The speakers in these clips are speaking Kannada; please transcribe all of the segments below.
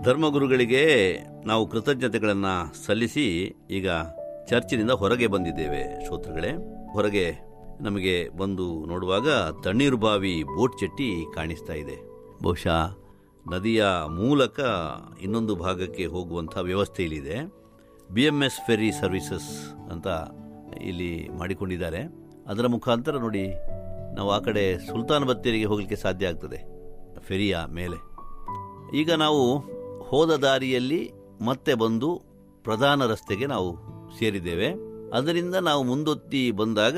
ಧರ್ಮಗುರುಗಳಿಗೆ ನಾವು ಕೃತಜ್ಞತೆಗಳನ್ನು ಸಲ್ಲಿಸಿ ಈಗ ಚರ್ಚಿನಿಂದ ಹೊರಗೆ ಬಂದಿದ್ದೇವೆ ಶ್ರೋತೃಗಳೇ ಹೊರಗೆ ನಮಗೆ ಬಂದು ನೋಡುವಾಗ ತಣ್ಣೀರು ಬಾವಿ ಬೋಟ್ ಚಟ್ಟಿ ಕಾಣಿಸ್ತಾ ಇದೆ ಬಹುಶಃ ನದಿಯ ಮೂಲಕ ಇನ್ನೊಂದು ಭಾಗಕ್ಕೆ ಹೋಗುವಂಥ ವ್ಯವಸ್ಥೆ ಇಲ್ಲಿದೆ B M S ferry services ಅಂತ ಇಲ್ಲಿ ಮಾಡಿಕೊಂಡಿದ್ದಾರೆ ಅದರ ಮುಖಾಂತರ ನೋಡಿ ನಾವು ಆ ಕಡೆ ಸುಲ್ತಾನ್ ಬತ್ತೇರಿಗೆ ಹೋಗಲಿಕ್ಕೆ ಸಾಧ್ಯ ಆಗ್ತದೆ ಫೆರಿಯ ಮೇಲೆ ಈಗ ನಾವು ಹೋದ ದಾರಿಯಲ್ಲಿ ಮತ್ತೆ ಬಂದು ಪ್ರಧಾನ ರಸ್ತೆಗೆ ನಾವು ಸೇರಿದ್ದೇವೆ ಅದರಿಂದ ನಾವು ಮುಂದೊತ್ತಿ ಬಂದಾಗ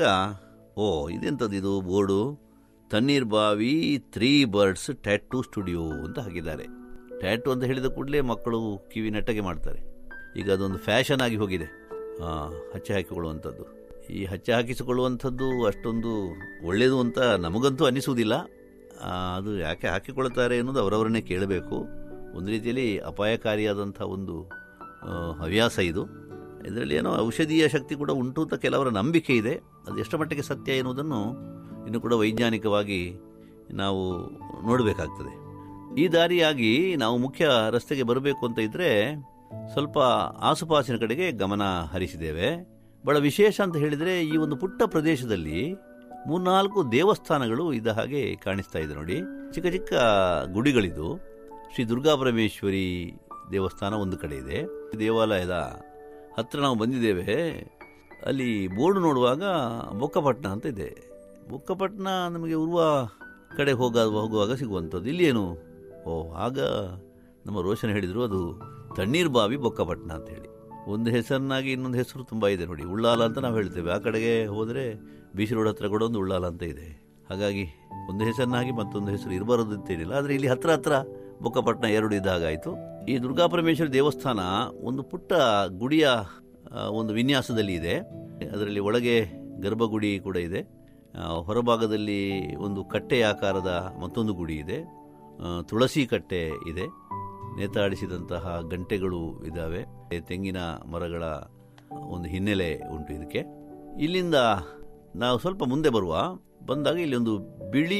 ಓ ಇದೆಂಥದ್ದು ಇದು ಬೋರ್ಡು ತಣ್ಣೀರ್ ಬಾವಿ ತ್ರೀ ಬರ್ಡ್ಸ್ ಟ್ಯಾಟೂ ಸ್ಟುಡಿಯೋ ಅಂತ ಹಾಕಿದ್ದಾರೆ ಟ್ಯಾಟೂ ಅಂತ ಹೇಳಿದ ಕೂಡಲೇ ಮಕ್ಕಳು ಕಿವಿ ನೆಟ್ಟಗೆ ಮಾಡ್ತಾರೆ ಈಗ ಅದೊಂದು ಫ್ಯಾಷನ್ ಆಗಿ ಹೋಗಿದೆ ಆ, ಹಚ್ಚೆ ಹಾಕಿಕೊಳ್ಳುವಂಥದ್ದು ಈ ಹಚ್ಚೆ ಹಾಕಿಸಿಕೊಳ್ಳುವಂಥದ್ದು ಅಷ್ಟೊಂದು ಒಳ್ಳೆಯದು ಅಂತ ನಮಗಂತೂ ಅನಿಸುವುದಿಲ್ಲ ಆ, ಅದು ಯಾಕೆ ಹಾಕಿಕೊಳ್ತಾರೆ ಅನ್ನೋದು ಅವರವರನ್ನೇ ಕೇಳಬೇಕು ಒಂದು ರೀತಿಯಲ್ಲಿ ಅಪಾಯಕಾರಿಯಾದಂಥ ಒಂದು ಆ, ಹವ್ಯಾಸ ಇದು ಇದರಲ್ಲಿ ಏನೋ ಔಷಧೀಯ ಶಕ್ತಿ ಕೂಡ ಉಂಟು ಅಂತ ಕೆಲವರ ನಂಬಿಕೆ ಇದೆ ಅದು ಎಷ್ಟು ಮಟ್ಟಿಗೆ ಸತ್ಯ ಎನ್ನುವುದನ್ನು ಇನ್ನು ಕೂಡ ವೈಜ್ಞಾನಿಕವಾಗಿ ನಾವು ನೋಡಬೇಕಾಗ್ತದೆ ಈ ದಾರಿಯಾಗಿ ನಾವು ಮುಖ್ಯ ರಸ್ತೆಗೆ ಬರಬೇಕು ಅಂತ ಇದ್ದರೆ ಸ್ವಲ್ಪ ಆಸುಪಾಸಿನ ಕಡೆಗೆ ಗಮನ ಹರಿಸಿದ್ದೇವೆ ಬಹಳ ವಿಶೇಷ ಅಂತ ಹೇಳಿದರೆ ಈ ಒಂದು ಪುಟ್ಟ ಪ್ರದೇಶದಲ್ಲಿ ಮೂರ್ನಾಲ್ಕು ದೇವಸ್ಥಾನಗಳು ಇದ್ದ ಹಾಗೆ ಕಾಣಿಸ್ತಾ ಇದೆ ನೋಡಿ ಚಿಕ್ಕ ಚಿಕ್ಕ ಗುಡಿಗಳಿದು ಶ್ರೀ ದುರ್ಗಾ ಪರಮೇಶ್ವರಿ ದೇವಸ್ಥಾನ ಒಂದು ಕಡೆ ಇದೆ ದೇವಾಲಯದ ಹತ್ರ ನಾವು ಬಂದಿದ್ದೇವೆ ಅಲ್ಲಿ ಬೋರ್ಡ್ ನೋಡುವಾಗ ಬೊಕ್ಕಪಟ್ಟಣ ಅಂತ ಇದೆ ಬೊಕ್ಕಪಟ್ಟಣ ನಮಗೆ ಉರುವ ಕಡೆ ಹೋಗ ಹೋಗುವಾಗ ಸಿಗುವಂಥದ್ದು ಇಲ್ಲಿ ಏನು ಓ ಆಗ ನಮ್ಮ ರೋಷನ್ ಹೇಳಿದರು ಅದು ತಣ್ಣೀರ್ ಬಾವಿ ಬೊಕ್ಕಪಟ್ಟಣ ಅಂತ ಹೇಳಿ ಒಂದು ಹೆಸರನ್ನಾಗಿ ಇನ್ನೊಂದು ಹೆಸರು ತುಂಬ ಇದೆ ನೋಡಿ ಉಳ್ಳಾಲ ಅಂತ ನಾವು ಹೇಳ್ತೇವೆ ಆ ಕಡೆಗೆ ಹೋದರೆ ಬೀಚ್ ರೋಡ್ ಹತ್ರ ಕೂಡ ಒಂದು ಉಳ್ಳಾಲ ಅಂತ ಇದೆ ಹಾಗಾಗಿ ಒಂದು ಹೆಸರನ್ನಾಗಿ ಮತ್ತೊಂದು ಹೆಸರು ಇರಬಾರದು ಅಂತೇನಿಲ್ಲ ಆದರೆ ಇಲ್ಲಿ ಹತ್ರ ಹತ್ರ ಬೊಕ್ಕಪಟ್ಟಣ ಎರಡು ಇದ್ದಾಗಾಯಿತು ಈ ದುರ್ಗಾ ಪರಮೇಶ್ವರಿ ದೇವಸ್ಥಾನ ಒಂದು ಪುಟ್ಟ ಗುಡಿಯ ಆ, ಒಂದು ವಿನ್ಯಾಸದಲ್ಲಿ ಇದೆ ಅದರಲ್ಲಿ ಒಳಗೆ ಗರ್ಭಗುಡಿ ಕೂಡ ಇದೆ ಆ, ಹೊರಭಾಗದಲ್ಲಿ ಒಂದು ಕಟ್ಟೆ ಆಕಾರದ ಮತ್ತೊಂದು ಗುಡಿ ಇದೆ ಆ, ತುಳಸಿ ಕಟ್ಟೆ ಇದೆ ನೇತಾಡಿಸಿದಂತಹ ಗಂಟೆಗಳು ಇದ್ದಾವೆ ತೆಂಗಿನ ಮರಗಳ ಒಂದು ಹಿನ್ನೆಲೆ ಉಂಟು ಇದಕ್ಕೆ ಇಲ್ಲಿಂದ ನಾವು ಸ್ವಲ್ಪ ಮುಂದೆ ಬರುವ ಬಂದಾಗ ಇಲ್ಲಿ ಒಂದು ಬಿಳಿ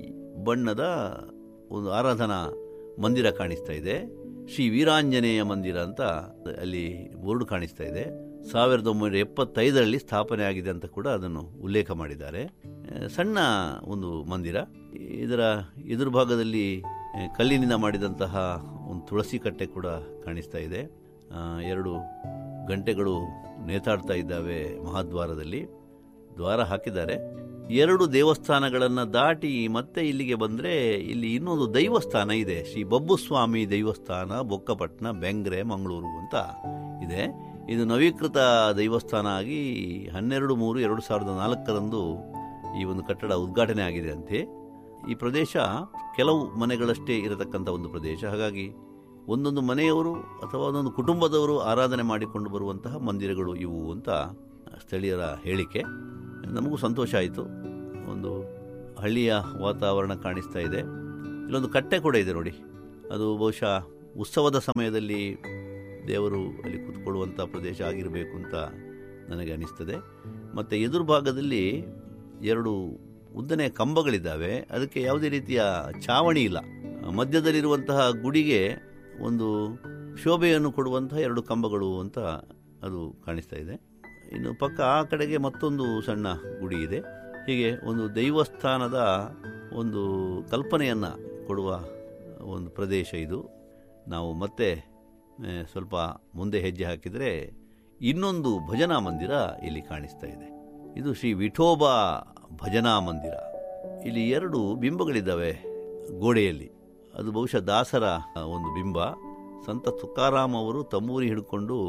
ಬಣ್ಣದ ಒಂದು ಆರಾಧನಾ ಮಂದಿರ ಕಾಣಿಸ್ತಾ ಇದೆ ಶ್ರೀ ವೀರಾಂಜನೇಯ ಮಂದಿರ ಅಂತ ಅಲ್ಲಿ ಬೋರ್ಡ್ ಕಾಣಿಸ್ತಾ ಇದೆ ಸಾವಿರದ ಒಂಬೈನೂರ ಎಪ್ಪತ್ತೈದರಲ್ಲಿ ಸ್ಥಾಪನೆ ಆಗಿದೆ ಅಂತ ಕೂಡ ಅದನ್ನು ಉಲ್ಲೇಖ ಮಾಡಿದ್ದಾರೆ ಆ, ಸಣ್ಣ ಒಂದು ಮಂದಿರ ಇದರ ಎದುರು ಭಾಗದಲ್ಲಿ ಆ, ಕಲ್ಲಿನಿಂದ ಮಾಡಿದಂತಹ ಒಂದು ತುಳಸಿ ಕಟ್ಟೆ ಕೂಡ ಕಾಣಿಸ್ತಾ ಇದೆ ಆ, ಎರಡು ಗಂಟೆಗಳು ನೇತಾಡ್ತಾ ಇದ್ದಾವೆ ಮಹಾದ್ವಾರದಲ್ಲಿ ದ್ವಾರ ಹಾಕಿದ್ದಾರೆ ಎರಡು ದೇವಸ್ಥಾನಗಳನ್ನು ದಾಟಿ ಮತ್ತೆ ಇಲ್ಲಿಗೆ ಬಂದರೆ ಇಲ್ಲಿ ಇನ್ನೊಂದು ದೈವಸ್ಥಾನ ಇದೆ ಶ್ರೀ ಬಬ್ಬುಸ್ವಾಮಿ ದೈವಸ್ಥಾನ ಬೊಕ್ಕಪಟ್ಟಣ ಬೆಂಗ್ರೆ ಮಂಗಳೂರು ಅಂತ ಇದೆ ಇದು ನವೀಕೃತ ದೇವಸ್ಥಾನ ಆಗಿ ಹನ್ನೆರಡು ಮೂರು ಎರಡು ಸಾವಿರದ ನಾಲ್ಕರಂದು ಈ ಒಂದು ಕಟ್ಟಡ ಉದ್ಘಾಟನೆ ಆಗಿದೆ ಅಂತೆ ಈ ಪ್ರದೇಶ ಕೆಲವು ಮನೆಗಳಷ್ಟೇ ಇರತಕ್ಕಂಥ ಒಂದು ಪ್ರದೇಶ ಹಾಗಾಗಿ ಒಂದೊಂದು ಮನೆಯವರು ಅಥವಾ ಒಂದೊಂದು ಕುಟುಂಬದವರು ಆರಾಧನೆ ಮಾಡಿಕೊಂಡು ಬರುವಂತಹ ಮಂದಿರಗಳು ಇವು ಅಂತ ಸ್ಥಳೀಯರ ಹೇಳಿಕೆ ನಮಗೂ ಸಂತೋಷ ಆಯಿತು ಒಂದು ಹಳ್ಳಿಯ ವಾತಾವರಣ ಕಾಣಿಸ್ತಾ ಇದೆ ಇಲ್ಲೊಂದು ಕಟ್ಟೆ ಕೂಡ ಇದೆ ನೋಡಿ ಅದು ಬಹುಶಃ ಉತ್ಸವದ ಸಮಯದಲ್ಲಿ ದೇವರು ಅಲ್ಲಿ ಕೂತ್ಕೊಳ್ಳುವಂಥ ಪ್ರದೇಶ ಆಗಿರಬೇಕು ಅಂತ ನನಗೆ ಅನಿಸ್ತದೆ ಮತ್ತು ಎದುರು ಭಾಗದಲ್ಲಿ ಎರಡು ಉದ್ದನೆಯ ಕಂಬಗಳಿದ್ದಾವೆ ಅದಕ್ಕೆ ಯಾವುದೇ ರೀತಿಯ ಛಾವಣಿ ಇಲ್ಲ ಮಧ್ಯದಲ್ಲಿರುವಂತಹ ಗುಡಿಗೆ ಒಂದು ಶೋಭೆಯನ್ನು ಕೊಡುವಂತಹ ಎರಡು ಕಂಬಗಳು ಅಂತ ಅದು ಕಾಣಿಸ್ತಾ ಇದೆ ಇನ್ನು ಪಕ್ಕ ಆ ಕಡೆಗೆ ಮತ್ತೊಂದು ಸಣ್ಣ ಗುಡಿ ಇದೆ ಹೀಗೆ ಒಂದು ದೈವಸ್ಥಾನದ ಒಂದು ಕಲ್ಪನೆಯನ್ನು ಕೊಡುವ ಒಂದು ಪ್ರದೇಶ ಇದು ನಾವು ಮತ್ತೆ ಆ, ಸ್ವಲ್ಪ ಮುಂದೆ ಹೆಜ್ಜೆ ಹಾಕಿದರೆ ಇನ್ನೊಂದು ಭಜನಾ ಮಂದಿರ ಇಲ್ಲಿ ಕಾಣಿಸ್ತಾ ಇದೆ ಇದು ಶ್ರೀ ವಿಠೋಬಾ ಭಜನಾ ಮಂದಿರ ಇಲ್ಲಿ ಎರಡು ಬಿಂಬಗಳಿದ್ದಾವೆ ಗೋಡೆಯಲ್ಲಿ ಅದು ಬಹುಶಃ ದಾಸರ ಆ, ಒಂದು ಬಿಂಬ ಸಂತ ತುಕಾರಾಮ್ ಅವರು ತಂಬೂರಿ ಹಿಡ್ಕೊಂಡು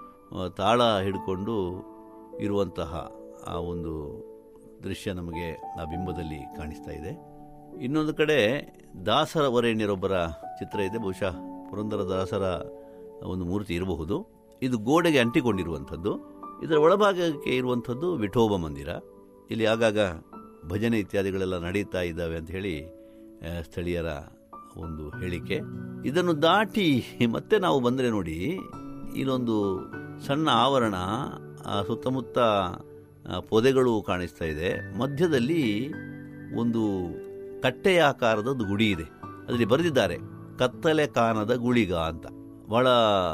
ಆ, ತಾಳ ಹಿಡ್ಕೊಂಡು ಇರುವಂತಹ ಆ ಒಂದು ದೃಶ್ಯ ನಮಗೆ ಆ ಬಿಂಬದಲ್ಲಿ ಕಾಣಿಸ್ತಾ ಇದೆ ಇನ್ನೊಂದು ಕಡೆ ದಾಸರ ವರೇಣ್ಯರೊಬ್ಬರ ಚಿತ್ರ ಇದೆ ಬಹುಶಃ ಪುರಂದರ ದಾಸರ ಒಂದು ಮೂರ್ತಿ ಇರಬಹುದು ಇದು ಗೋಡೆಗೆ ಅಂಟಿಕೊಂಡಿರುವಂಥದ್ದು ಇದರ ಒಳಭಾಗಕ್ಕೆ ಇರುವಂಥದ್ದು ವಿಠೋಬ ಮಂದಿರ ಇಲ್ಲಿ ಆಗಾಗ ಭಜನೆ ಇತ್ಯಾದಿಗಳೆಲ್ಲ ನಡೀತಾ ಇದ್ದಾವೆ ಅಂತ ಹೇಳಿ ಆ, ಸ್ಥಳೀಯರ ಒಂದು ಹೇಳಿಕೆ ಇದನ್ನು ದಾಟಿ ಮತ್ತೆ ನಾವು ಬಂದರೆ ನೋಡಿ ಇಲ್ಲೊಂದು ಸಣ್ಣ ಆವರಣ ಆ, ಸುತ್ತಮುತ್ತ ಆ, ಪೊದೆಗಳು ಕಾಣಿಸ್ತಾ ಇದೆ ಮಧ್ಯದಲ್ಲಿ ಒಂದು ಕಟ್ಟೆಯ ಆಕಾರದ ಒಂದು ಗುಡಿ ಇದೆ ಅದರಲ್ಲಿ ಬರೆದಿದ್ದಾರೆ ಕತ್ತಲೆ ಕಾನದ ಗುಳಿಗ ಅಂತ ಬಹಳ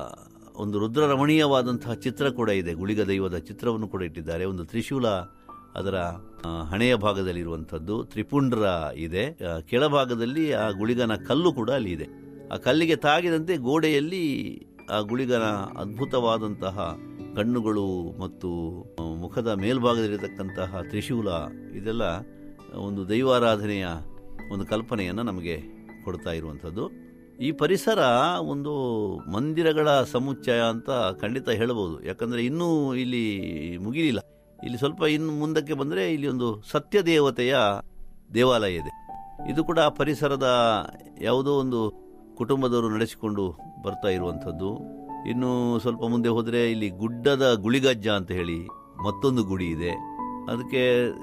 ಒಂದು ರುದ್ರರಮಣೀಯವಾದಂತಹ ಚಿತ್ರ ಕೂಡ ಇದೆ ಗುಳಿಗ ದೈವದ ಚಿತ್ರವನ್ನು ಕೂಡ ಇಟ್ಟಿದ್ದಾರೆ ಒಂದು ತ್ರಿಶೂಲ ಅದರ ಆ, ಹಣೆಯ ಭಾಗದಲ್ಲಿರುವಂಥದ್ದು ತ್ರಿಪುಂಡ್ರ ಇದೆ ಆ, ಕೆಳಭಾಗದಲ್ಲಿ ಆ ಗುಳಿಗನ ಕಲ್ಲು ಕೂಡ ಅಲ್ಲಿ ಇದೆ ಆ ಕಲ್ಲಿಗೆ ತಾಗಿದಂತೆ ಗೋಡೆಯಲ್ಲಿ ಆ ಗುಳಿಗನ ಅದ್ಭುತವಾದಂತಹ ಕಣ್ಣುಗಳು ಮತ್ತು ಆ, ಮುಖದ ಮೇಲ್ಭಾಗದಲ್ಲಿರತಕ್ಕಂತಹ ತ್ರಿಶೂಲ ಇದೆಲ್ಲ ಒಂದು ದೈವಾರಾಧನೆಯ ಒಂದು ಕಲ್ಪನೆಯನ್ನು ನಮಗೆ ಕೊಡ್ತಾ ಇರುವಂಥದ್ದು ಈ ಪರಿಸರ ಒಂದು ಮಂದಿರಗಳ ಸಮುಚ್ಚಯ ಅಂತ ಖಂಡಿತ ಹೇಳಬಹುದು ಯಾಕಂದರೆ ಇನ್ನೂ ಇಲ್ಲಿ ಮುಗಿಲಿಲ್ಲ ಇಲ್ಲಿ ಸ್ವಲ್ಪ ಇನ್ನು ಮುಂದಕ್ಕೆ ಬಂದರೆ ಇಲ್ಲಿ ಒಂದು ಸತ್ಯ ದೇವತೆಯ ದೇವಾಲಯ ಇದೆ ಇದು ಕೂಡ ಆ ಪರಿಸರದ ಯಾವುದೋ ಒಂದು ಕುಟುಂಬದವರು ನಡೆಸಿಕೊಂಡು ಬರ್ತಾ ಇರುವಂಥದ್ದು ಇನ್ನು ಸ್ವಲ್ಪ ಮುಂದೆ ಹೋದರೆ ಇಲ್ಲಿ ಗುಡ್ಡದ ಗುಳಿಗಜ್ಜ ಅಂತ ಹೇಳಿ ಮತ್ತೊಂದು ಗುಡಿ ಇದೆ ಅದಕ್ಕೆ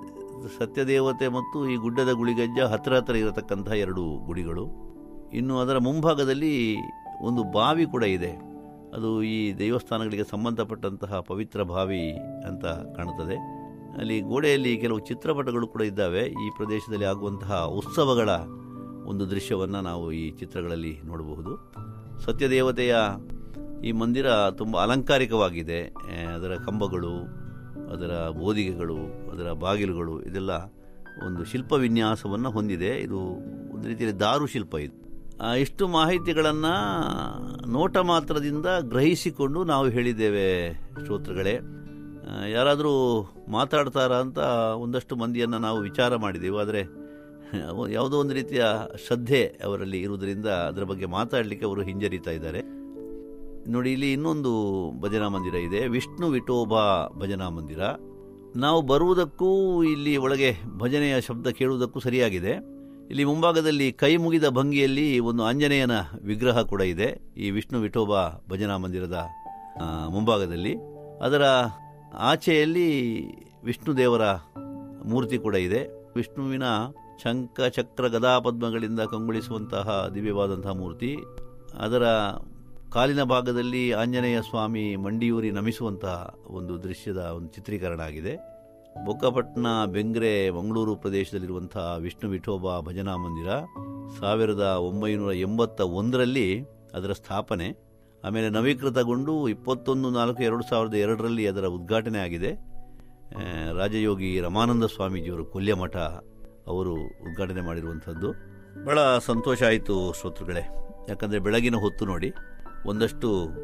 ಸತ್ಯದೇವತೆ ಮತ್ತು ಈ ಗುಡ್ಡದ ಗುಳಿಗಜ್ಜ ಹತ್ತಿರ ಹತ್ತಿರ ಇರತಕ್ಕಂತಹ ಎರಡು ಗುಡಿಗಳು ಇನ್ನು ಅದರ ಮುಂಭಾಗದಲ್ಲಿ ಒಂದು ಬಾವಿ ಕೂಡ ಇದೆ ಅದು ಈ ದೇವಸ್ಥಾನಗಳಿಗೆ ಸಂಬಂಧಪಟ್ಟಂತಹ ಪವಿತ್ರ ಬಾವಿ ಅಂತ ಕಾಣುತ್ತದೆ ಅಲ್ಲಿ ಗೋಡೆಯಲ್ಲಿ ಕೆಲವು ಚಿತ್ರಪಟಗಳು ಕೂಡ ಇದ್ದಾವೆ ಈ ಪ್ರದೇಶದಲ್ಲಿ ಆಗುವಂತಹ ಉತ್ಸವಗಳ ಒಂದು ದೃಶ್ಯವನ್ನು ನಾವು ಈ ಚಿತ್ರಗಳಲ್ಲಿ ನೋಡಬಹುದು ಸತ್ಯದೇವತೆಯ ಈ ಮಂದಿರ ತುಂಬ ಅಲಂಕಾರಿಕವಾಗಿದೆ ಆ, ಅದರ ಕಂಬಗಳು ಅದರ ಬೋದಿಗೆಗಳು ಅದರ ಬಾಗಿಲುಗಳು ಇದೆಲ್ಲ ಒಂದು ಶಿಲ್ಪ ವಿನ್ಯಾಸವನ್ನು ಹೊಂದಿದೆ ಇದು ಒಂದು ರೀತಿಯಲ್ಲಿ ದಾರು ಶಿಲ್ಪ ಇದು ಆ, ಇಷ್ಟು ಮಾಹಿತಿಗಳನ್ನು ನೋಟ ಮಾತ್ರದಿಂದ ಗ್ರಹಿಸಿಕೊಂಡು ನಾವು ಹೇಳಿದ್ದೇವೆ ಶ್ರೋತೃಗಳೇ ಆ, ಯಾರಾದರೂ ಮಾತಾಡ್ತಾರಾ ಅಂತ ಒಂದಷ್ಟು ಮಂದಿಯನ್ನು ನಾವು ವಿಚಾರ ಮಾಡಿದೆವು ಆದರೆ ಯಾವುದೋ ಒಂದು ರೀತಿಯ ಶ್ರದ್ಧೆ ಅವರಲ್ಲಿ ಇರುವುದರಿಂದ ಅದರ ಬಗ್ಗೆ ಮಾತಾಡಲಿಕ್ಕೆ ಅವರು ಹಿಂಜರಿತಾ ಇದ್ದಾರೆ ನೋಡಿ ಇಲ್ಲಿ ಇನ್ನೊಂದು ಭಜನಾ ಮಂದಿರ ಇದೆ ವಿಷ್ಣು ವಿಠೋಬಾ ಭಜನಾ ಮಂದಿರ ನಾವು ಬರುವುದಕ್ಕೂ ಇಲ್ಲಿ ಒಳಗೆ ಭಜನೆಯ ಶಬ್ದ ಕೇಳುವುದಕ್ಕೂ ಸರಿಯಾಗಿದೆ ಇಲ್ಲಿ ಮುಂಭಾಗದಲ್ಲಿ ಕೈ ಮುಗಿದ ಭಂಗಿಯಲ್ಲಿ ಒಂದು ಆಂಜನೇಯನ ವಿಗ್ರಹ ಕೂಡ ಇದೆ ಈ ವಿಷ್ಣು ವಿಠೋಬಾ ಭಜನಾ ಮಂದಿರದ ಆ, ಮುಂಭಾಗದಲ್ಲಿ ಅದರ ಆಚೆಯಲ್ಲಿ ವಿಷ್ಣು ದೇವರ ಮೂರ್ತಿ ಕೂಡ ಇದೆ ವಿಷ್ಣುವಿನ ಶಂಖ ಚಕ್ರ ಗದಾ ಪದ್ಮಗಳಿಂದ ಕಂಗೊಳಿಸುವಂತಹ ದಿವ್ಯವಾದಂತಹ ಮೂರ್ತಿ ಅದರ ಕಾಲಿನ ಭಾಗದಲ್ಲಿ ಆಂಜನೇಯ ಸ್ವಾಮಿ ಮಂಡಿಯೂರಿ ನಮಿಸುವಂತಹ ಒಂದು ದೃಶ್ಯದ ಒಂದು ಚಿತ್ರೀಕರಣ ಆಗಿದೆ ಬೊಕ್ಕಪಟ್ಟಣ ಬೆಂಗ್ರೆ ಮಂಗಳೂರು ಪ್ರದೇಶದಲ್ಲಿರುವಂತಹ ವಿಷ್ಣು ವಿಠೋಬಾ ಭಜನಾ ಮಂದಿರ ಸಾವಿರದ ಒಂಬೈನೂರ ಎಂಬತ್ತ ಒಂದರಲ್ಲಿ ಅದರ ಸ್ಥಾಪನೆ ಆಮೇಲೆ ನವೀಕೃತಗೊಂಡು ಇಪ್ಪತ್ತೊಂದು ನಾಲ್ಕು ಎರಡು ಸಾವಿರದ ಎರಡರಲ್ಲಿ ಅದರ ಉದ್ಘಾಟನೆ ಆಗಿದೆ ಆ, ರಾಜಯೋಗಿ ರಮಾನಂದ ಸ್ವಾಮೀಜಿಯವರು ಕೊಲ್ಯಮಠ ಅವರು ಉದ್ಘಾಟನೆ ಮಾಡಿರುವಂಥದ್ದು ಬಹಳ ಸಂತೋಷ ಆಯಿತು ಶ್ರೋತೃಗಳೇ ಯಾಕಂದರೆ ಬೆಳಗಿನ ಹೊತ್ತು ನೋಡಿ ಒಂದಷ್ಟು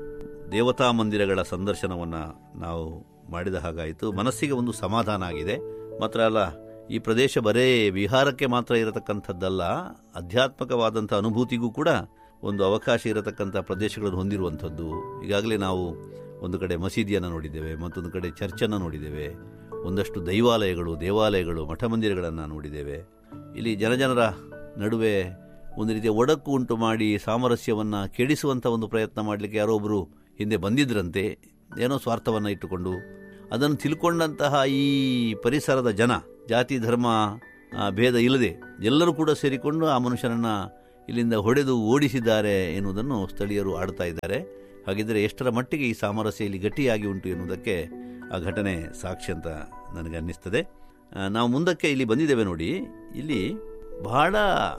ದೇವತಾ ಮಂದಿರಗಳ ಸಂದರ್ಶನವನ್ನು ನಾವು ಮಾಡಿದ ಹಾಗಾಯಿತು ಮನಸ್ಸಿಗೆ ಒಂದು ಸಮಾಧಾನ ಆಗಿದೆ ಮಾತ್ರ ಅಲ್ಲ ಈ ಪ್ರದೇಶ ಬರೇ ವಿಹಾರಕ್ಕೆ ಮಾತ್ರ ಇರತಕ್ಕಂಥದ್ದಲ್ಲ ಆಧ್ಯಾತ್ಮಕವಾದಂಥ ಅನುಭೂತಿಗೂ ಕೂಡ ಒಂದು ಅವಕಾಶ ಇರತಕ್ಕಂಥ ಪ್ರದೇಶಗಳನ್ನು ಹೊಂದಿರುವಂಥದ್ದು ಈಗಾಗಲೇ ನಾವು ಒಂದು ಕಡೆ ಮಸೀದಿಯನ್ನು ನೋಡಿದ್ದೇವೆ ಮತ್ತೊಂದು ಕಡೆ ಚರ್ಚನ್ನು ನೋಡಿದ್ದೇವೆ ಒಂದಷ್ಟು ದೈವಾಲಯಗಳು ದೇವಾಲಯಗಳು ಮಠ ಮಂದಿರಗಳನ್ನು ನೋಡಿದ್ದೇವೆ ಇಲ್ಲಿ ಜನಜನರ ನಡುವೆ ಒಂದು ರೀತಿಯ ಒಡಕು ಉಂಟು ಮಾಡಿ ಸಾಮರಸ್ಯವನ್ನು ಕೆಡಿಸುವಂಥ ಒಂದು ಪ್ರಯತ್ನ ಮಾಡಲಿಕ್ಕೆ ಯಾರೊಬ್ಬರು ಹಿಂದೆ ಬಂದಿದ್ರಂತೆ ಏನೋ ಸ್ವಾರ್ಥವನ್ನು ಇಟ್ಟುಕೊಂಡು ಅದನ್ನು ತಿಳ್ಕೊಂಡಂತಹ ಈ ಪರಿಸರದ ಜನ ಜಾತಿ ಧರ್ಮ ಆ, ಭೇದ ಇಲ್ಲದೆ ಎಲ್ಲರೂ ಕೂಡ ಸೇರಿಕೊಂಡು ಆ ಮನುಷ್ಯನನ್ನು ಇಲ್ಲಿಂದ ಹೊಡೆದು ಓಡಿಸಿದ್ದಾರೆ ಎನ್ನುವುದನ್ನು ಸ್ಥಳೀಯರು ಆಡ್ತಾ ಇದ್ದಾರೆ ಹಾಗಿದ್ದರೆ ಎಷ್ಟರ ಮಟ್ಟಿಗೆ ಈ ಸಾಮರಸ್ಯ ಇಲ್ಲಿ ಗಟ್ಟಿಯಾಗಿ ಉಂಟು ಎನ್ನುವುದಕ್ಕೆ ಆ ಘಟನೆ ಸಾಕ್ಷಿ ಅಂತ ನನಗೆ ಅನ್ನಿಸ್ತದೆ ಆ, ನಾವು ಮುಂದಕ್ಕೆ ಇಲ್ಲಿ ಬಂದಿದ್ದೇವೆ ನೋಡಿ ಇಲ್ಲಿ ಬಹಳ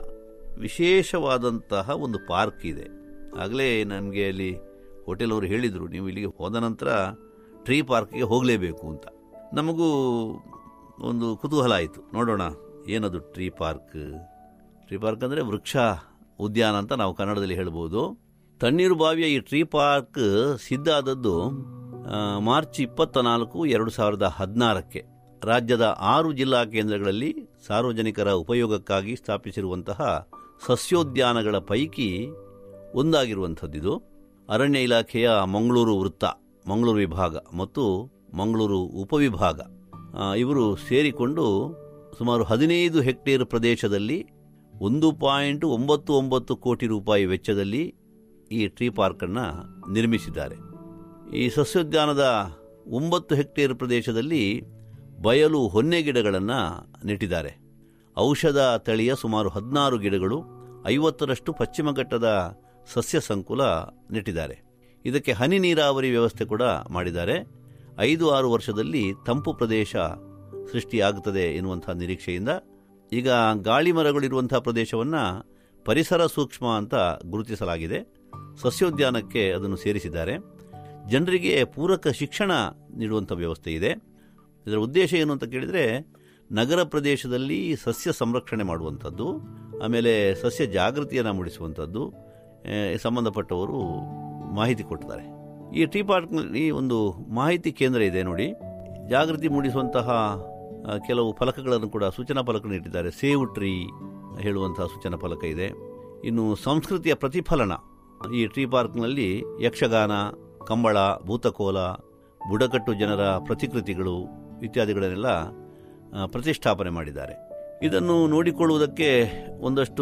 ವಿಶೇಷವಾದಂತಹ ಒಂದು ಪಾರ್ಕ್ ಇದೆ ಆಗಲೇ ನನಗೆ ಅಲ್ಲಿ ಹೋಟೆಲ್ ಅವರು ಹೇಳಿದರು ನೀವು ಇಲ್ಲಿಗೆ ಹೋದ ನಂತರ ಟ್ರೀ ಪಾರ್ಕ್ಗೆ ಹೋಗಲೇಬೇಕು ಅಂತ ನಮಗೂ ಒಂದು ಕುತೂಹಲ ಆಯಿತು ನೋಡೋಣ ಏನದು ಟ್ರೀ ಪಾರ್ಕ್ ಟ್ರೀ ಪಾರ್ಕ್ ಅಂದರೆ ವೃಕ್ಷ ಉದ್ಯಾನ ಅಂತ ನಾವು ಕನ್ನಡದಲ್ಲಿ ಹೇಳ್ಬೋದು ತಣ್ಣೀರು ಬಾವಿಯ ಈ ಟ್ರೀ ಪಾರ್ಕ್ ಸಿದ್ಧ ಆದದ್ದು ಆ, ಮಾರ್ಚ್ ಇಪ್ಪತ್ತ ನಾಲ್ಕು ಎರಡು ಸಾವಿರದ ಹದಿನಾರಕ್ಕೆ ರಾಜ್ಯದ ಆರು ಜಿಲ್ಲಾ ಕೇಂದ್ರಗಳಲ್ಲಿ ಸಾರ್ವಜನಿಕರ ಉಪಯೋಗಕ್ಕಾಗಿ ಸ್ಥಾಪಿಸಿರುವಂತಹ ಸಸ್ಯೋದ್ಯಾನಗಳ ಪೈಕಿ ಒಂದಾಗಿರುವಂಥದ್ದಿದು ಅರಣ್ಯ ಇಲಾಖೆಯ ಮಂಗಳೂರು ವೃತ್ತ ಮಂಗಳೂರು ವಿಭಾಗ ಮತ್ತು ಮಂಗಳೂರು ಉಪವಿಭಾಗ ಆ, ಇವರು ಸೇರಿಕೊಂಡು ಸುಮಾರು ಹದಿನೈದು ಹೆಕ್ಟೇರ್ ಪ್ರದೇಶದಲ್ಲಿ ಒಂದು ಪಾಯಿಂಟ್ ಒಂಬತ್ತು ಒಂಬತ್ತು ಕೋಟಿ ರೂಪಾಯಿ ವೆಚ್ಚದಲ್ಲಿ ಈ ಟ್ರೀ ಪಾರ್ಕನ್ನು ನಿರ್ಮಿಸಿದ್ದಾರೆ ಈ ಸಸ್ಯೋದ್ಯಾನದ ಒಂಬತ್ತು ಹೆಕ್ಟೇರ್ ಪ್ರದೇಶದಲ್ಲಿ ಬಯಲು ಹೊನ್ನೆ ಗಿಡಗಳನ್ನು ನೆಟ್ಟಿದ್ದಾರೆ ಔಷಧ ತಳಿಯ ಸುಮಾರು ಹದಿನಾರು ಗಿಡಗಳು ಐವತ್ತರಷ್ಟು ಪಶ್ಚಿಮ ಘಟ್ಟದ ಸಸ್ಯ ಸಂಕುಲ ನೆಟ್ಟಿದ್ದಾರೆ ಇದಕ್ಕೆ ಹನಿ ನೀರಾವರಿ ವ್ಯವಸ್ಥೆ ಕೂಡ ಮಾಡಿದ್ದಾರೆ ಐದು ಆರು ವರ್ಷದಲ್ಲಿ ತಂಪು ಪ್ರದೇಶ ಸೃಷ್ಟಿಯಾಗುತ್ತದೆ ಎನ್ನುವಂಥ ನಿರೀಕ್ಷೆಯಿಂದ ಈಗ ಗಾಳಿ ಮರಗಳಿರುವಂಥ ಪ್ರದೇಶವನ್ನು ಪರಿಸರ ಸೂಕ್ಷ್ಮ ಅಂತ ಗುರುತಿಸಲಾಗಿದೆ ಸಸ್ಯೋದ್ಯಾನಕ್ಕೆ ಅದನ್ನು ಸೇರಿಸಿದ್ದಾರೆ ಜನರಿಗೆ ಪೂರಕ ಶಿಕ್ಷಣ ನೀಡುವಂಥ ವ್ಯವಸ್ಥೆ ಇದೆ ಇದರ ಉದ್ದೇಶ ಏನು ಅಂತ ಕೇಳಿದರೆ ನಗರ ಪ್ರದೇಶದಲ್ಲಿ ಸಸ್ಯ ಸಂರಕ್ಷಣೆ ಮಾಡುವಂಥದ್ದು ಆಮೇಲೆ ಸಸ್ಯ ಜಾಗೃತಿಯನ್ನು ಮೂಡಿಸುವಂಥದ್ದು ಆ, ಸಂಬಂಧಪಟ್ಟವರು ಮಾಹಿತಿ ಕೊಟ್ಟಿದ್ದಾರೆ ಈ ಟೀ ಪಾರ್ಕ್ನಲ್ಲಿ ಒಂದು ಮಾಹಿತಿ ಕೇಂದ್ರ ಇದೆ ನೋಡಿ ಜಾಗೃತಿ ಮೂಡಿಸುವಂತಹ ಆ, ಕೆಲವು ಫಲಕಗಳನ್ನು ಕೂಡ ಸೂಚನಾ ಫಲಕಗಳನ್ನು ಇಟ್ಟಿದ್ದಾರೆ ಸೇವ್ ಟ್ರೀ ಹೇಳುವಂತಹ ಸೂಚನಾ ಫಲಕ ಇದೆ ಇನ್ನು ಸಂಸ್ಕೃತಿಯ ಪ್ರತಿಫಲನ ಈ ಟ್ರೀ ಪಾರ್ಕ್ನಲ್ಲಿ ಯಕ್ಷಗಾನ ಕಂಬಳ ಭೂತಕೋಲ ಬುಡಕಟ್ಟು ಜನರ ಪ್ರತಿಕೃತಿಗಳು ಇತ್ಯಾದಿಗಳನ್ನೆಲ್ಲ ಆ, ಪ್ರತಿಷ್ಠಾಪನೆ ಮಾಡಿದ್ದಾರೆ ಇದನ್ನು ನೋಡಿಕೊಳ್ಳುವುದಕ್ಕೆ ಒಂದಷ್ಟು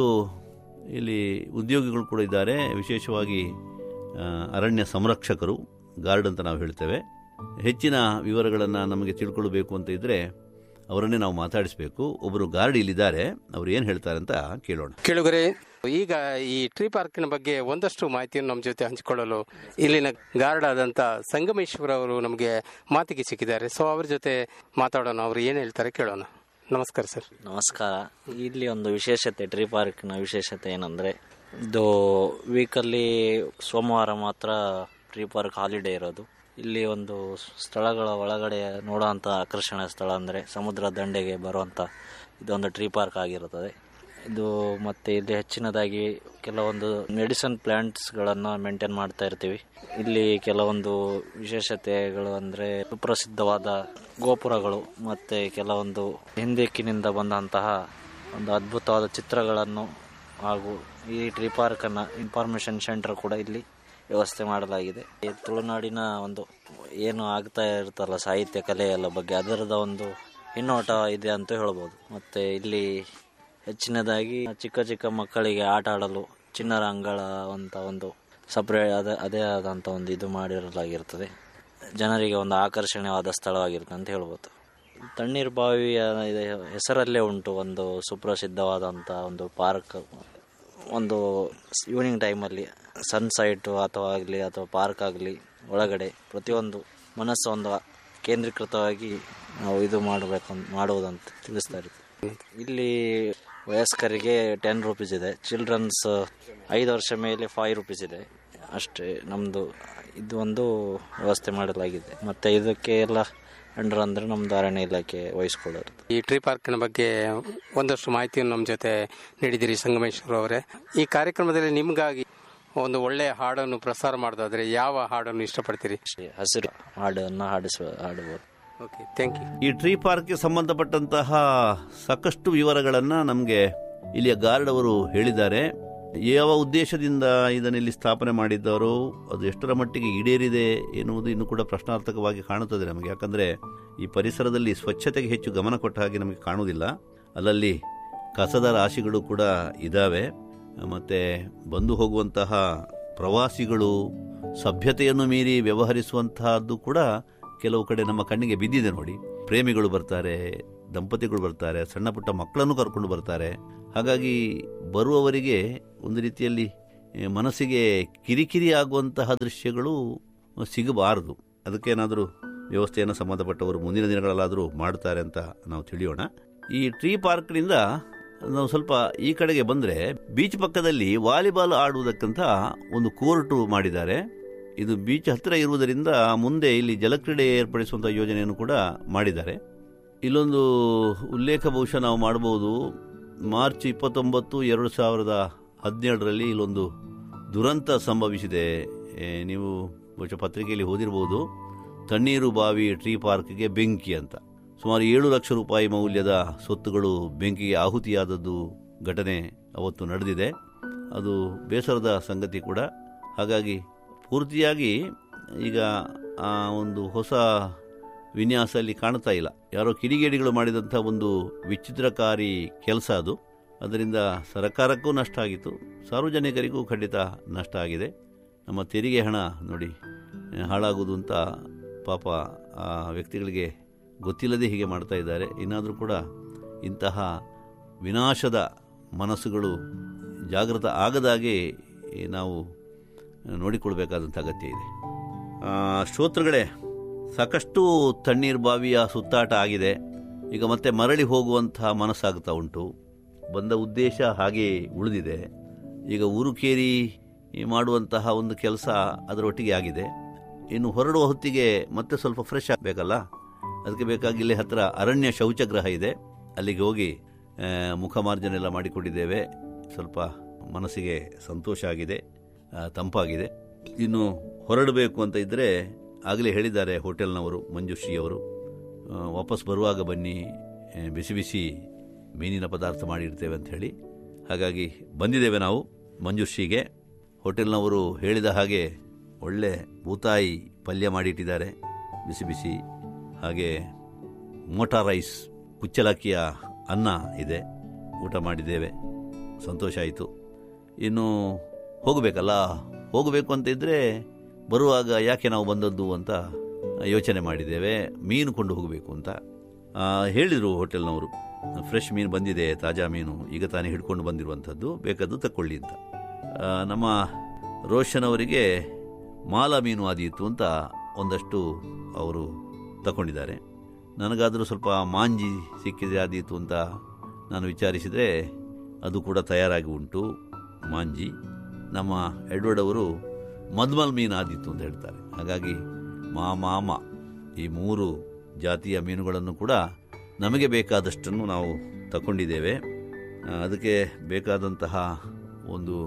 ಇಲ್ಲಿ ಉದ್ಯೋಗಿಗಳು ಕೂಡ ಇದ್ದಾರೆ ವಿಶೇಷವಾಗಿ ಆ, ಅರಣ್ಯ ಸಂರಕ್ಷಕರು ಗಾರ್ಡ್ ಅಂತ ನಾವು ಹೇಳ್ತೇವೆ ಹೆಚ್ಚಿನ ವಿವರಗಳನ್ನು ನಮಗೆ ತಿಳ್ಕೊಳ್ಬೇಕು ಅಂತ ಇದ್ದರೆ ಅವರನ್ನೇ ನಾವು ಮಾತಾಡಿಸಬೇಕು ಒಬ್ಬರು ಗಾರ್ಡ್ ಇಲ್ಲಿದ್ದಾರೆ ಅವರು ಏನು ಹೇಳ್ತಾರೆ ಅಂತ ಕೇಳೋಣ ಕೇಳುಗರೆ ಈಗ ಈ ಟ್ರೀ ಪಾರ್ಕಿನ ಬಗ್ಗೆ ಒಂದಷ್ಟು ಮಾಹಿತಿಯನ್ನು ನಮ್ಮ ಜೊತೆ ಹಂಚಿಕೊಳ್ಳಲು ಇಲ್ಲಿನ ಗಾರ್ಡ್ ಆದಂತ ಸಂಗಮೇಶ್ವರ ಅವರು ನಮಗೆ ಮಾತಿಗೆ ಸಿಕ್ಕಿದ್ದಾರೆ ಸೊ ಅವ್ರ ಜೊತೆ ಮಾತಾಡೋಣ ಅವರು ಏನು ಹೇಳ್ತಾರೆ ಕೇಳೋಣ ನಮಸ್ಕಾರ ಸರ್ ನಮಸ್ಕಾರ ಇಲ್ಲಿ ಒಂದು ವಿಶೇಷತೆ ಟ್ರೀ ಪಾರ್ಕ್ನ ವಿಶೇಷತೆ ಏನಂದರೆ ಇದು ವೀಕಲ್ಲಿ ಸೋಮವಾರ ಮಾತ್ರ ಟ್ರೀ ಪಾರ್ಕ್ ಹಾಲಿಡೇ ಇರೋದು ಇಲ್ಲಿ ಒಂದು ಸ್ಥಳಗಳ ಒಳಗಡೆ ನೋಡುವಂಥ ಆಕರ್ಷಣೀಯ ಸ್ಥಳ ಅಂದರೆ ಸಮುದ್ರ ದಂಡೆಗೆ ಬರುವಂಥ ಇದೊಂದು ಟ್ರೀ ಪಾರ್ಕ್ ಆಗಿರುತ್ತದೆ ಇದು ಮತ್ತು ಇಲ್ಲಿ ಹೆಚ್ಚಿನದಾಗಿ ಕೆಲವೊಂದು ಮೆಡಿಸನ್ ಪ್ಲ್ಯಾಂಟ್ಸ್ಗಳನ್ನು ಮೇಂಟೈನ್ ಮಾಡ್ತಾ ಇರ್ತೀವಿ ಇಲ್ಲಿ ಕೆಲವೊಂದು ವಿಶೇಷತೆಗಳು ಅಂದರೆ ಸುಪ್ರಸಿದ್ಧವಾದ ಗೋಪುರಗಳು ಮತ್ತು ಕೆಲವೊಂದು ಹಿಂದಿಕ್ಕಿನಿಂದ ಬಂದಂತಹ ಒಂದು ಅದ್ಭುತವಾದ ಚಿತ್ರಗಳನ್ನು ಹಾಗೂ ಈ ಟ್ರೀ ಪಾರ್ಕನ್ನು ಇನ್ಫಾರ್ಮೇಷನ್ ಸೆಂಟರ್ ಕೂಡ ಇಲ್ಲಿ ವ್ಯವಸ್ಥೆ ಮಾಡಲಾಗಿದೆ ಈ ತುಳುನಾಡಿನ ಒಂದು ಏನು ಆಗ್ತಾ ಇರ್ತಲ್ಲ ಸಾಹಿತ್ಯ ಕಲೆ ಎಲ್ಲ ಬಗ್ಗೆ ಅದರದ ಒಂದು ಹಿನ್ನೋಟ ಇದೆ ಅಂತ ಹೇಳ್ಬೋದು ಮತ್ತು ಇಲ್ಲಿ ಹೆಚ್ಚಿನದಾಗಿ ಚಿಕ್ಕ ಚಿಕ್ಕ ಮಕ್ಕಳಿಗೆ ಆಟ ಆಡಲು ಚಿಣ್ಣರ ಅಂಗಳ ಅಂತ ಒಂದು ಸಪ್ರೇಟ್ ಅದೇ ಅದೇ ಆದಂಥ ಒಂದು ಇದು ಮಾಡಿರಲಾಗಿರ್ತದೆ ಜನರಿಗೆ ಒಂದು ಆಕರ್ಷಣೀಯವಾದ ಸ್ಥಳವಾಗಿರುತ್ತೆ ಅಂತ ಹೇಳ್ಬೋದು ತಣ್ಣೀರು ಬಾವಿಯ ಇದು ಹೆಸರಲ್ಲೇ ಉಂಟು ಒಂದು ಸುಪ್ರಸಿದ್ಧವಾದಂಥ ಒಂದು ಪಾರ್ಕ್ ಒಂದು ಈವ್ನಿಂಗ್ ಟೈಮಲ್ಲಿ ಸನ್ಸೈಟು ಅಥವಾ ಆಗಲಿ ಅಥವಾ ಪಾರ್ಕ್ ಆಗಲಿ ಒಳಗಡೆ ಪ್ರತಿಯೊಂದು ಮನಸ್ಸು ಒಂದು ಕೇಂದ್ರೀಕೃತವಾಗಿ ನಾವು ಇದು ಮಾಡಬೇಕು ಮಾಡುವುದಂತ ತಿಳಿಸ್ತಾ ಇರ್ತೀವಿ ಇಲ್ಲಿ ವಯಸ್ಕರಿಗೆ ಟೆನ್ ರುಪೀಸ್ ಇದೆ ಚಿಲ್ಡ್ರನ್ಸ್ ಐದು ವರ್ಷ ಮೇಲೆ ಫೈವ್ ರುಪೀಸ್ ಇದೆ ಅಷ್ಟೇ ನಮ್ಮದು ಇದು ಒಂದು ವ್ಯವಸ್ಥೆ ಮಾಡಲಾಗಿದೆ ಮತ್ತು ಇದಕ್ಕೆ ಎಲ್ಲ ಅಂಡರ್ ಅಂದರೆ ನಮ್ಮದು ಅರಣ್ಯ ಇಲಾಖೆ ವಹಿಸ್ಕೊಳ್ಳೋದು ಈ ಟ್ರೀ ಪಾರ್ಕಿನ ಬಗ್ಗೆ ಒಂದಷ್ಟು ಮಾಹಿತಿಯನ್ನು ನಮ್ಮ ಜೊತೆ ನೀಡಿದಿರಿ ಸಂಗಮೇಶ್ವರ ಅವರೇ ಈ ಕಾರ್ಯಕ್ರಮದಲ್ಲಿ ನಿಮಗಾಗಿ ಒಂದು ಒಳ್ಳೆಯ ಹಾಡನ್ನು ಪ್ರಸಾರ ಮಾಡೋದಾದ್ರೆ ಯಾವ ಹಾಡನ್ನು ಇಷ್ಟಪಡ್ತೀರಿ ಅಷ್ಟೇ ಹಸಿರು ಹಾಡನ್ನು ಹಾಡಿಸುವ ಹಾಡಬಹುದು ಓಕೆ ಥ್ಯಾಂಕ್ ಯು ಈ ಟ್ರೀ ಪಾರ್ಕ್ಗೆ ಸಂಬಂಧಪಟ್ಟಂತಹ ಸಾಕಷ್ಟು ವಿವರಗಳನ್ನು ನಮಗೆ ಇಲ್ಲಿಯ ಗಾರ್ಡ್ ಅವರು ಹೇಳಿದ್ದಾರೆ ಯಾವ ಉದ್ದೇಶದಿಂದ ಇದನ್ನು ಇಲ್ಲಿ ಸ್ಥಾಪನೆ ಮಾಡಿದ್ದಾರೋ ಅದು ಎಷ್ಟರ ಮಟ್ಟಿಗೆ ಈಡೇರಿದೆ ಎನ್ನುವುದು ಇನ್ನೂ ಕೂಡ ಪ್ರಶ್ನಾರ್ಥಕವಾಗಿ ಕಾಣುತ್ತದೆ ನಮಗೆ ಯಾಕಂದರೆ ಈ ಪರಿಸರದಲ್ಲಿ ಸ್ವಚ್ಛತೆಗೆ ಹೆಚ್ಚು ಗಮನ ಕೊಟ್ಟ ಹಾಗೆ ನಮಗೆ ಕಾಣುವುದಿಲ್ಲ ಅಲ್ಲಲ್ಲಿ ಕಸದ ರಾಶಿಗಳು ಕೂಡ ಇದ್ದಾವೆ ಮತ್ತು ಬಂದು ಹೋಗುವಂತಹ ಪ್ರವಾಸಿಗಳು ಸಭ್ಯತೆಯನ್ನು ಮೀರಿ ವ್ಯವಹರಿಸುವಂತಹದ್ದು ಕೂಡ ಕೆಲವು ಕಡೆ ನಮ್ಮ ಕಣ್ಣಿಗೆ ಬಿದ್ದಿದೆ ನೋಡಿ ಪ್ರೇಮಿಗಳು ಬರ್ತಾರೆ ದಂಪತಿಗಳು ಬರ್ತಾರೆ ಸಣ್ಣ ಪುಟ್ಟ ಮಕ್ಕಳನ್ನು ಕರ್ಕೊಂಡು ಬರ್ತಾರೆ ಹಾಗಾಗಿ ಬರುವವರಿಗೆ ಒಂದು ರೀತಿಯಲ್ಲಿ ಏ, ಮನಸ್ಸಿಗೆ ಕಿರಿಕಿರಿ ಆಗುವಂತಹ ದೃಶ್ಯಗಳು ಸಿಗಬಾರದು ಅದಕ್ಕೇನಾದರೂ ವ್ಯವಸ್ಥೆಯನ್ನು ಸಂಬಂಧಪಟ್ಟವರು ಮುಂದಿನ ದಿನಗಳಲ್ಲಾದರೂ ಮಾಡ್ತಾರೆ ಅಂತ ನಾವು ತಿಳಿಯೋಣ ಈ ಟ್ರೀ ಪಾರ್ಕ್ನಿಂದ ನಾವು ಸ್ವಲ್ಪ ಈ ಕಡೆಗೆ ಬಂದರೆ ಬೀಚ್ ಪಕ್ಕದಲ್ಲಿ ವಾಲಿಬಾಲ್ ಆಡುವುದಕ್ಕಂತ ಒಂದು ಕೋರ್ಟು ಮಾಡಿದ್ದಾರೆ ಇದು ಬೀಚ್ ಹತ್ತಿರ ಇರುವುದರಿಂದ ಮುಂದೆ ಇಲ್ಲಿ ಜಲಕ್ರೀಡೆ ಏರ್ಪಡಿಸುವಂಥ ಯೋಜನೆಯನ್ನು ಕೂಡ ಮಾಡಿದ್ದಾರೆ ಇಲ್ಲೊಂದು ಉಲ್ಲೇಖ ಬಹುಶಃ ನಾವು ಮಾಡಬಹುದು ಮಾರ್ಚ್ ಇಪ್ಪತ್ತೊಂಬತ್ತು ಎರಡು ಸಾವಿರದ ಹದಿನೇಳರಲ್ಲಿ ಇಲ್ಲೊಂದು ದುರಂತ ಸಂಭವಿಸಿದೆ ಏ, ನೀವು ಬಹುಶಃ ಪತ್ರಿಕೆಯಲ್ಲಿ ಓದಿರ್ಬೋದು ತಣ್ಣೀರು ಬಾವಿ ಟ್ರೀ ಪಾರ್ಕ್ಗೆ ಬೆಂಕಿ ಅಂತ ಸುಮಾರು ಏಳು ಲಕ್ಷ ರೂಪಾಯಿ ಮೌಲ್ಯದ ಸೊತ್ತುಗಳು ಬೆಂಕಿಗೆ ಆಹುತಿಯಾದದ್ದು ಘಟನೆ ಅವತ್ತು ನಡೆದಿದೆ ಅದು ಬೇಸರದ ಸಂಗತಿ ಕೂಡ ಹಾಗಾಗಿ ಪೂರ್ತಿಯಾಗಿ ಈಗ ಆ ಒಂದು ಹೊಸ ವಿನ್ಯಾಸ ಅಲ್ಲಿ ಕಾಣ್ತಾ ಇಲ್ಲ ಯಾರೋ ಕಿಡಿಗೇಡಿಗಳು ಮಾಡಿದಂಥ ಒಂದು ವಿಚಿತ್ರಕಾರಿ ಕೆಲಸ ಅದು ಅದರಿಂದ ಸರ್ಕಾರಕ್ಕೂ ನಷ್ಟ ಆಗಿತ್ತು ಸಾರ್ವಜನಿಕರಿಗೂ ಖಂಡಿತ ನಷ್ಟ ಆಗಿದೆ ನಮ್ಮ ತೆರಿಗೆ ಹಣ ನೋಡಿ ಹಾಳಾಗುವುದು ಅಂತ ಪಾಪ ಆ ವ್ಯಕ್ತಿಗಳಿಗೆ ಗೊತ್ತಿಲ್ಲದೆ ಹೀಗೆ ಮಾಡ್ತಾ ಇದ್ದಾರೆ ಇನ್ನಾದರೂ ಕೂಡ ಇಂತಹ ವಿನಾಶದ ಮನಸ್ಸುಗಳು ಜಾಗೃತ ಆಗದಾಗೆ ನಾವು ನೋಡಿಕೊಳ್ಬೇಕಾದಂಥ ಅಗತ್ಯ ಇದೆ ಆ, ಶ್ರೋತೃಗಳೇ ಸಾಕಷ್ಟು ತಣ್ಣೀರು ಬಾವಿಯ ಸುತ್ತಾಟ ಆಗಿದೆ ಈಗ ಮತ್ತೆ ಮರಳಿ ಹೋಗುವಂತಹ ಮನಸ್ಸಾಗ್ತಾ ಉಂಟು ಬಂದ ಉದ್ದೇಶ ಹಾಗೆ ಉಳಿದಿದೆ ಈಗ ಊರುಕೇರಿ ಮಾಡುವಂತಹ ಒಂದು ಕೆಲಸ ಅದರೊಟ್ಟಿಗೆ ಆಗಿದೆ ಇನ್ನು ಹೊರಡುವ ಹೊತ್ತಿಗೆ ಮತ್ತೆ ಸ್ವಲ್ಪ ಫ್ರೆಶ್ ಆಗಬೇಕಲ್ಲ ಅದಕ್ಕೆ ಬೇಕಾಗಿ ಇಲ್ಲಿ ಹತ್ತಿರ ಅರಣ್ಯ ಶೌಚಗೃಹ ಇದೆ ಅಲ್ಲಿಗೆ ಹೋಗಿ ಆ, ಮುಖಮಾರ್ಜನೆ ಎಲ್ಲ ಮಾಡಿಕೊಂಡಿದ್ದೇವೆ ಸ್ವಲ್ಪ ಮನಸ್ಸಿಗೆ ಸಂತೋಷ ಆಗಿದೆ ಆ, ತಂಪಾಗಿದೆ ಇನ್ನು ಹೊರಡಬೇಕು ಅಂತ ಇದ್ದರೆ ಆಗಲೇ ಹೇಳಿದ್ದಾರೆ ಹೋಟೆಲ್ನವರು ಮಂಜುಶ್ರೀ ಅವರು ಆ, ವಾಪಸ್ ಬರುವಾಗ ಬನ್ನಿ ಆ, ಬಿಸಿ ಬಿಸಿ ಮೀನಿನ ಪದಾರ್ಥ ಮಾಡಿರ್ತೇವೆ ಅಂತ ಹೇಳಿ ಹಾಗಾಗಿ ಬಂದಿದ್ದೇವೆ ನಾವು ಮಂಜುಶ್ರೀಗೆ ಹೋಟೆಲ್ನವರು ಹೇಳಿದ ಹಾಗೆ ಒಳ್ಳೆ ಬೂತಾಯಿ ಪಲ್ಯ ಮಾಡಿಟ್ಟಿದ್ದಾರೆ ಬಿಸಿ ಬಿಸಿ ಹಾಗೆ ಮೋಟಾ ರೈಸ್ ಕುಚ್ಚಲಕ್ಕಿಯ ಅನ್ನ ಇದೆ ಊಟ ಮಾಡಿದ್ದೇವೆ ಸಂತೋಷ ಆಯಿತು ಇನ್ನು ಹೋಗಬೇಕಲ್ಲ ಹೋಗಬೇಕು ಅಂತ ಇದ್ದರೆ ಬರುವಾಗ ಯಾಕೆ ನಾವು ಬಂದದ್ದು ಅಂತ ಯೋಚನೆ ಮಾಡಿದ್ದೇವೆ ಮೀನು ಕೊಂಡು ಹೋಗಬೇಕು ಅಂತ ಆ, ಹೇಳಿದರು ಹೋಟೆಲ್ನವರು ಫ್ರೆಶ್ ಮೀನು ಬಂದಿದೆ ತಾಜಾ ಮೀನು ಈಗ ತಾನೇ ಹಿಡ್ಕೊಂಡು ಬಂದಿರುವಂಥದ್ದು ಬೇಕಾದ್ದು ತಕ್ಕೊಳ್ಳಿ ಅಂತ ಆ, ನಮ್ಮ ರೋಷನ್ ಅವರಿಗೆ ಮಾಲ ಮೀನು ಆದೀತು ಅಂತ ಒಂದಷ್ಟು ಅವರು ತಗೊಂಡಿದ್ದಾರೆ ನನಗಾದರೂ ಸ್ವಲ್ಪ ಮಾಂಜಿ ಸಿಕ್ಕಿದೆ ಆದೀತು ಅಂತ ನಾನು ವಿಚಾರಿಸಿದರೆ ಅದು ಕೂಡ ತಯಾರಾಗಿ ಉಂಟು ಮಾಂಜಿ ನಮ್ಮ ಎಡ್ವರ್ಡ್ ಅವರು ಮದ್ಮಲ್ ಮೀನು ಆದೀತು ಅಂತ ಹೇಳ್ತಾರೆ ಹಾಗಾಗಿ ಮಾ ಮಾಮ ಈ ಮೂರು ಜಾತಿಯ ಮೀನುಗಳನ್ನು ಕೂಡ ನಮಗೆ ಬೇಕಾದಷ್ಟನ್ನು ನಾವು ತಗೊಂಡಿದ್ದೇವೆ ಆ, ಅದಕ್ಕೆ ಬೇಕಾದಂತಹ ಒಂದು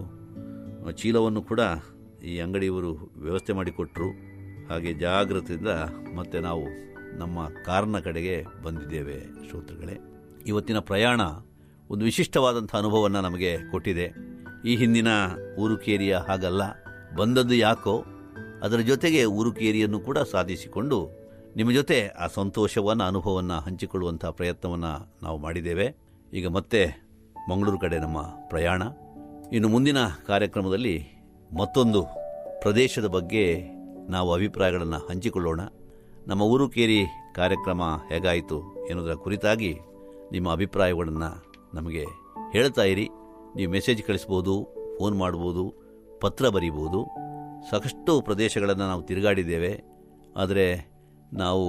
ಚೀಲವನ್ನು ಕೂಡ ಈ ಅಂಗಡಿಯವರು ವ್ಯವಸ್ಥೆ ಮಾಡಿಕೊಟ್ರು ಹಾಗೆ ಜಾಗೃತಿಯಿಂದ ಮತ್ತೆ ನಾವು ನಮ್ಮ ಕಾರ್ನ ಕಡೆಗೆ ಬಂದಿದ್ದೇವೆ ಶ್ರೋತೃಗಳೇ ಇವತ್ತಿನ ಪ್ರಯಾಣ ಒಂದು ವಿಶಿಷ್ಟವಾದಂಥ ಅನುಭವವನ್ನು ನಮಗೆ ಕೊಟ್ಟಿದೆ ಈ ಹಿಂದಿನ ಊರುಕೇರಿಯ ಹಾಗಲ್ಲ ಬಂದದ್ದು ಯಾಕೋ ಅದರ ಜೊತೆಗೆ ಊರುಕೇರಿಯನ್ನು ಕೂಡ ಸಾಧಿಸಿಕೊಂಡು ನಿಮ್ಮ ಜೊತೆ ಆ ಸಂತೋಷವನ್ನು ಅನುಭವವನ್ನು ಹಂಚಿಕೊಳ್ಳುವಂಥ ಪ್ರಯತ್ನವನ್ನು ನಾವು ಮಾಡಿದ್ದೇವೆ ಈಗ ಮತ್ತೆ ಮಂಗಳೂರು ಕಡೆ ನಮ್ಮ ಪ್ರಯಾಣ ಇನ್ನು ಮುಂದಿನ ಕಾರ್ಯಕ್ರಮದಲ್ಲಿ ಮತ್ತೊಂದು ಪ್ರದೇಶದ ಬಗ್ಗೆ ನಾವು ಅಭಿಪ್ರಾಯಗಳನ್ನು ಹಂಚಿಕೊಳ್ಳೋಣ ನಮ್ಮ ಊರು ಕೇರಿ ಕಾರ್ಯಕ್ರಮ ಹೇಗಾಯಿತು ಎನ್ನುವುದರ ಕುರಿತಾಗಿ ನಿಮ್ಮ ಅಭಿಪ್ರಾಯಗಳನ್ನು ನಮಗೆ ಹೇಳ್ತಾ ಇರಿ ನೀವು ಮೆಸೇಜ್ ಕಳಿಸ್ಬೋದು ಫೋನ್ ಮಾಡ್ಬೋದು ಪತ್ರ ಬರೀಬೋದು ಸಾಕಷ್ಟು ಪ್ರದೇಶಗಳನ್ನು ನಾವು ತಿರುಗಾಡಿದ್ದೇವೆ ಆದರೆ ನಾವು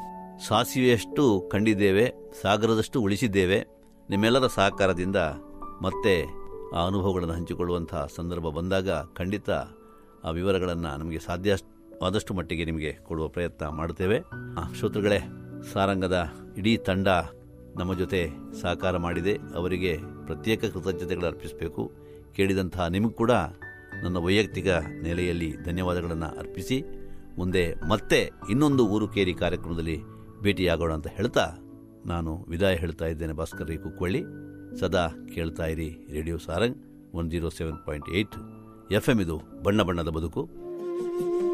ಸಾಸಿವೆಯಷ್ಟು ಕಂಡಿದ್ದೇವೆ ಸಾಗರದಷ್ಟು ಉಳಿಸಿದ್ದೇವೆ ನಿಮ್ಮೆಲ್ಲರ ಸಹಕಾರದಿಂದ ಮತ್ತೆ ಆ ಅನುಭವಗಳನ್ನು ಹಂಚಿಕೊಳ್ಳುವಂತಹ ಸಂದರ್ಭ ಬಂದಾಗ ಖಂಡಿತ ಆ ವಿವರಗಳನ್ನು ನಮಗೆ ಸಾಧ್ಯ ಆದಷ್ಟು ಮಟ್ಟಿಗೆ ನಿಮಗೆ ಕೊಡುವ ಪ್ರಯತ್ನ ಮಾಡುತ್ತೇವೆ ಆ, ಶ್ರೋತೃಗಳೇ ಸಾರಂಗದ ಇಡೀ ತಂಡ ನಮ್ಮ ಜೊತೆ ಸಹಕಾರ ಮಾಡಿದೆ ಅವರಿಗೆ ಪ್ರತ್ಯೇಕ ಕೃತಜ್ಞತೆಗಳು ಅರ್ಪಿಸಬೇಕು ಕೇಳಿದಂತಹ ನಿಮಗೆ ಕೂಡ ನನ್ನ ವೈಯಕ್ತಿಕ ನೆಲೆಯಲ್ಲಿ ಧನ್ಯವಾದಗಳನ್ನು ಅರ್ಪಿಸಿ ಮುಂದೆ ಮತ್ತೆ ಇನ್ನೊಂದು ಊರು ಕೇರಿ ಕಾರ್ಯಕ್ರಮದಲ್ಲಿ ಭೇಟಿಯಾಗೋಣ ಅಂತ ಹೇಳ್ತಾ ನಾನು ವಿದಾಯ ಹೇಳ್ತಾ ಇದ್ದೇನೆ ಭಾಸ್ಕರ್ ರೈ ಕುಕ್ಕೊಳ್ಳಿ ಸದಾ ಕೇಳ್ತಾ ಇರಿ radio Sarang one zero seven point eight F M ಇದು ಬಣ್ಣ ಬಣ್ಣದ ಬದುಕು